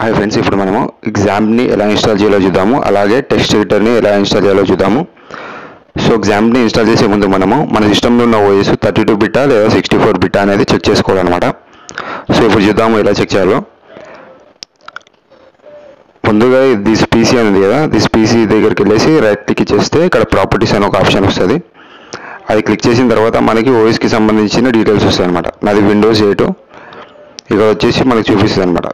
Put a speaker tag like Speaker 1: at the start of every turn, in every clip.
Speaker 1: hi friends ఇప్పుడు మనము ఎగ్జామ్ని ఎలా ఇన్స్టాల్ చేయాలో చూద్దాము అలాగే టెక్స్ట్ ఎడిటర్ని ఎలా ఇన్స్టాల్ చేయాలో చూద్దాము సో ఎగ్జామ్ని ఇన్స్టాల్ చేసే ముందు మనము మన సిస్టంలో ఉన్న ఓఎస్ థర్టీ టూ బిట్టా లేదా సిక్స్టీ ఫోర్ బిట్టా అనేది చెక్ చేసుకోవాలన్నమాట సో ఇప్పుడు చూద్దాము ఎలా చెక్ చేయాలో ముందుగా దిస్ పీసీ అనేది కదా దిస్ పీసీ దగ్గరికి వెళ్ళేసి రైట్ క్లిక్ చేస్తే ఇక్కడ ప్రాపర్టీస్ అని ఒక ఆప్షన్ వస్తుంది అది క్లిక్ చేసిన తర్వాత మనకి ఓఎస్కి సంబంధించిన డీటెయిల్స్ వస్తాయి అనమాట నాది విండోస్ ఎయిట్ ఇక్కడ వచ్చేసి మనకి చూపిస్తుంది అనమాట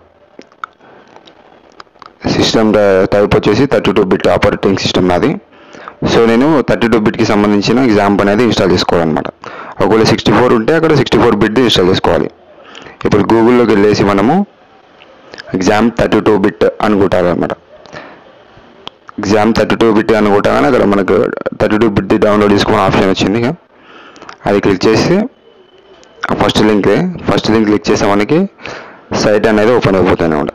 Speaker 1: సిస్టమ్ టైప్ వచ్చేసి thirty two bit operating system నాది సో నేను థర్టీ టూ బిట్కి సంబంధించిన ఎగ్జాంప్ అనేది ఇన్స్టాల్ చేసుకోవాలన్నమాట ఒకవేళ సిక్స్టీ ఫోర్ ఉంటే అక్కడ సిక్స్టీ ఫోర్ బిట్ ఇన్స్టాల్ చేసుకోవాలి ఇప్పుడు గూగుల్లోకి వెళ్ళేసి మనము ఎగ్జామ్ థర్టీ టూ బిట్ అనుకుంటారనమాట ఎగ్జామ్ థర్టీ టూ బిట్ అనుకుంటాగానే అక్కడ మనకు థర్టీ టూ బిట్ డౌన్లోడ్ చేసుకునే ఆప్షన్ వచ్చింది ఇక అది క్లిక్ చేసి first link first link click చేస్తే మనకి సైట్ అనేది ఓపెన్ అయిపోతుంది అనమాట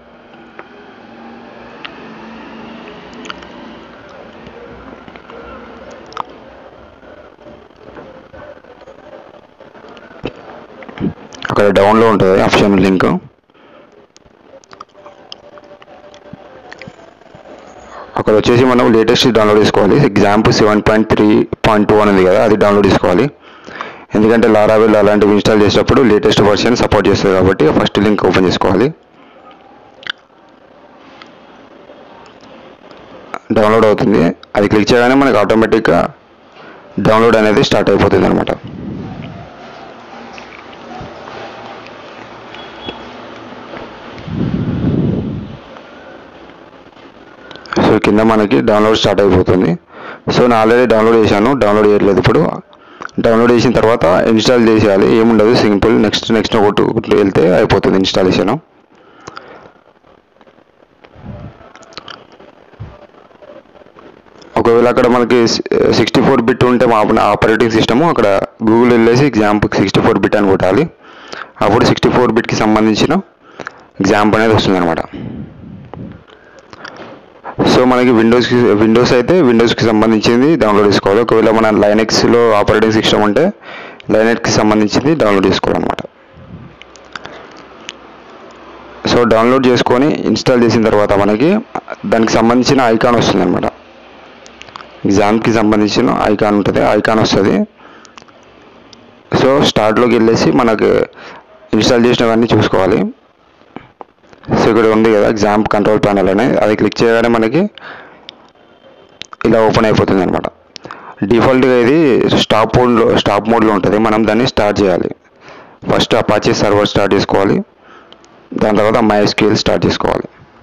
Speaker 1: అక్కడ డౌన్లో ఉంటుంది ఆప్షన్ లింక్ అక్కడ వచ్చేసి మనం లేటెస్ట్ డౌన్లోడ్ చేసుకోవాలి XAMPP seven point three point two అనేది కదా అది డౌన్లోడ్ చేసుకోవాలి ఎందుకంటే లారావెల్ అలాంటివి ఇన్స్టాల్ చేసేటప్పుడు లేటెస్ట్ వర్షన్ సపోర్ట్ చేస్తుంది కాబట్టి ఫస్ట్ లింక్ ఓపెన్ చేసుకోవాలి డౌన్లోడ్ అవుతుంది అది క్లిక్ చేయగానే మనకి ఆటోమేటిక్గా డౌన్లోడ్ అనేది స్టార్ట్ అయిపోతుంది అనమాట సో కింద మనకి డౌన్లోడ్ స్టార్ట్ అయిపోతుంది సో నేను ఆల్రెడీ డౌన్లోడ్ చేశాను డౌన్లోడ్ చేయట్లేదు ఇప్పుడు డౌన్లోడ్ చేసిన తర్వాత ఇన్స్టాల్ చేసేయాలి ఏముండదు సింపుల్ నెక్స్ట్ నెక్స్ట్ ఒకటి వెళ్తే అయిపోతుంది ఇన్స్టాలేషన్ ఒకవేళ అక్కడ మనకి సిక్స్టీ ఫోర్ బిట్ ఉంటే మా ఆపరేటింగ్ సిస్టము అక్కడ గూగుల్ వెళ్ళేసి ఎగ్జాంప్ సిక్స్టీ ఫోర్ బిట్ అని కొట్టాలి అప్పుడు సిక్స్టీ ఫోర్ బిట్కి సంబంధించిన ఎగ్జాంప్ అనేది వస్తుంది అనమాట సో మనకి విండోస్కి విండోస్ అయితే విండోస్కి సంబంధించింది డౌన్లోడ్ చేసుకోవాలి ఒకవేళ మన లైనెక్స్లో ఆపరేటింగ్ సిస్టమ్ ఉంటే లైనెక్స్కి సంబంధించింది డౌన్లోడ్ చేసుకోవాలన్నమాట సో డౌన్లోడ్ చేసుకొని ఇన్స్టాల్ చేసిన తర్వాత మనకి దానికి సంబంధించిన ఐకాన్ వస్తుంది అనమాట ఎగ్జామ్కి సంబంధించిన ఐకాన్ ఉంటుంది ఐకాన్ వస్తుంది సో స్టార్ట్లోకి వెళ్ళేసి మనకు ఇన్స్టాల్ చేసినవన్నీ చూసుకోవాలి సో ఇక్కడ ఉంది కదా ఎగ్జామ్ కంట్రోల్ ప్యానల్ అనేది అది క్లిక్ చేయగానే మనకి ఇలా ఓపెన్ అయిపోతుంది అనమాట డిఫాల్ట్గా ఇది స్టాప్ మోడ్లో స్టాప్ మోడ్లో ఉంటుంది మనం దాన్ని స్టార్ట్ చేయాలి ఫస్ట్ అపాచీ సర్వర్ స్టార్ట్ చేసుకోవాలి దాని తర్వాత మై స్కేల్ స్టార్ట్ చేసుకోవాలి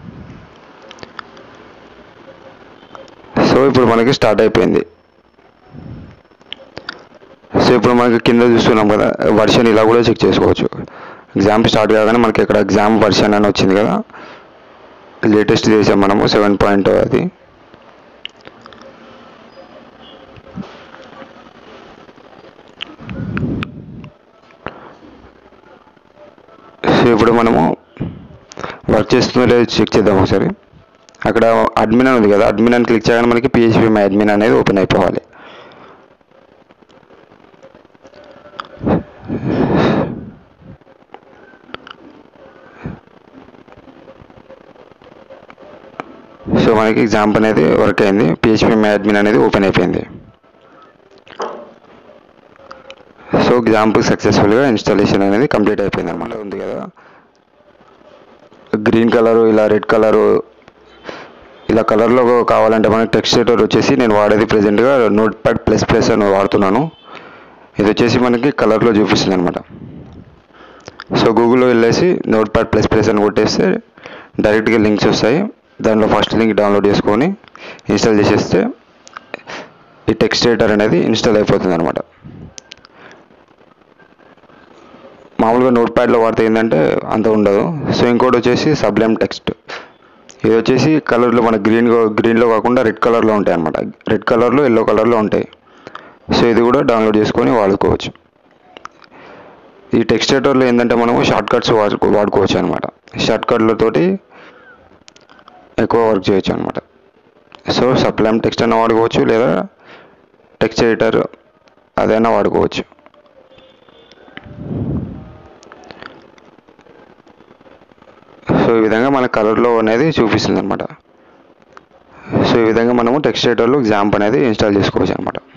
Speaker 1: సో ఇప్పుడు మనకి స్టార్ట్ అయిపోయింది సో ఇప్పుడు మనకి కింద చూస్తున్నాం కదా వర్షన్ ఇలా కూడా చెక్ చేసుకోవచ్చు ఎగ్జామ్ స్టార్ట్ కాగానే మనకి ఇక్కడ ఎగ్జామ్ వర్షన్ అని వచ్చింది కదా లేటెస్ట్ చేసాం మనము సెవెన్ పాయింట్ అది సో ఇప్పుడు మనము వర్క్ చేస్తుందో లేదో చెక్ చేద్దాం ఒకసారి అక్కడ అడ్మిన్ అని ఉంది కదా అడ్మిన్ అని క్లిక్ చేయగానే మనకి పిహెచ్పి మై అడ్మిన్ అనేది ఓపెన్ అయిపోవాలి సో మనకి ఎగ్జామ్ అనేది వర్క్ అయింది పిహెచ్పి మై అడ్మిన్ అనేది ఓపెన్ అయిపోయింది సో ఎగ్జాంపుల్ సక్సెస్ఫుల్గా ఇన్స్టాలేషన్ అనేది కంప్లీట్ అయిపోయింది అనమాట ఉంది కదా గ్రీన్ కలరు ఇలా రెడ్ కలరు ఇలా కలర్లో కావాలంటే మనకి టెక్స్ట్ ఎడిటర్ వచ్చేసి నేను వాడేది ప్రజెంట్గా నోట్ ప్యాడ్ ప్లస్ ప్లస్ అని వాడుతున్నాను ఇది వచ్చేసి మనకి కలర్లో చూపిస్తుంది అనమాట సో గూగుల్లో వెళ్ళేసి నోట్ ప్యాడ్ ప్లస్ ప్లస్ అని కొట్టేస్తే డైరెక్ట్గా లింక్స్ వస్తాయి దాంట్లో ఫస్ట్ లింక్ డౌన్లోడ్ చేసుకొని ఇన్స్టాల్ చేసేస్తే ఈ టెక్స్ట్ ఎడిటర్ అనేది ఇన్స్టాల్ అయిపోతుంది అనమాట మామూలుగా నోట్ ప్యాడ్లో వాడితే ఏంటంటే అంత ఉండదు సో ఇంకోటి వచ్చేసి సబ్లెమ్ టెక్స్ట్ ఇది వచ్చేసి కలర్లో మన గ్రీన్ గ్రీన్లో కాకుండా రెడ్ కలర్లో ఉంటాయి అనమాట రెడ్ కలర్లో ఎల్లో కలర్లో ఉంటాయి సో ఇది కూడా డౌన్లోడ్ చేసుకొని వాడుకోవచ్చు ఈ టెక్స్ట్ ఎడిటర్లో ఏంటంటే మనము షార్ట్ కట్స్ వాడుకో వాడుకోవచ్చు అనమాట షార్ట్ కట్లతోటి ఎక్కువ వర్క్ చేయొచ్చు అనమాట సో సప్లైమ్ టెక్స్ట్ అయినా వాడుకోవచ్చు లేదా టెక్స్ట్ ఎడిటర్ అదైనా వాడుకోవచ్చు సో ఈ విధంగా మన కలర్లో అనేది చూపిస్తుంది అనమాట సో ఈ విధంగా మనము టెక్స్ట్ ఎడిటర్లో గ్జాంప్ అనేది ఇన్స్టాల్ చేసుకోవచ్చు అనమాట